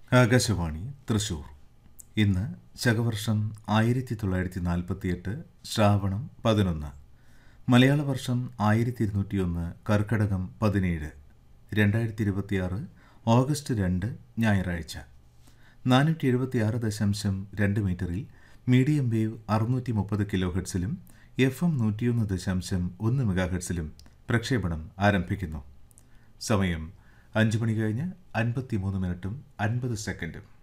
ആകാശവാണി തൃശൂർ ഇന്ന് ശകവർഷം ആയിരത്തി തൊള്ളായിരത്തി നാൽപ്പത്തിയെട്ട് ശ്രാവണം പതിനൊന്ന് മലയാള വർഷം ആയിരത്തി ഇരുന്നൂറ്റിയൊന്ന് കർക്കടകം പതിനേഴ് രണ്ടായിരത്തി ഇരുപത്തിയാറ് ഓഗസ്റ്റ് രണ്ട് ഞായറാഴ്ച നാനൂറ്റി എഴുപത്തിയാറ് ദശാംശം രണ്ട് മീറ്ററിൽ മീഡിയം വേവ് അറുന്നൂറ്റി മുപ്പത് കിലോ ഹെഡ്സിലും എഫ് എം നൂറ്റിയൊന്ന് ദശാംശം ഒന്ന് മെഗാ ഹെഡ്സിലും പ്രക്ഷേപണം ആരംഭിക്കുന്നു സമയം അഞ്ച് മണി കഴിഞ്ഞ് അൻപത്തി മൂന്ന് മിനിറ്റും അൻപത് സെക്കൻഡും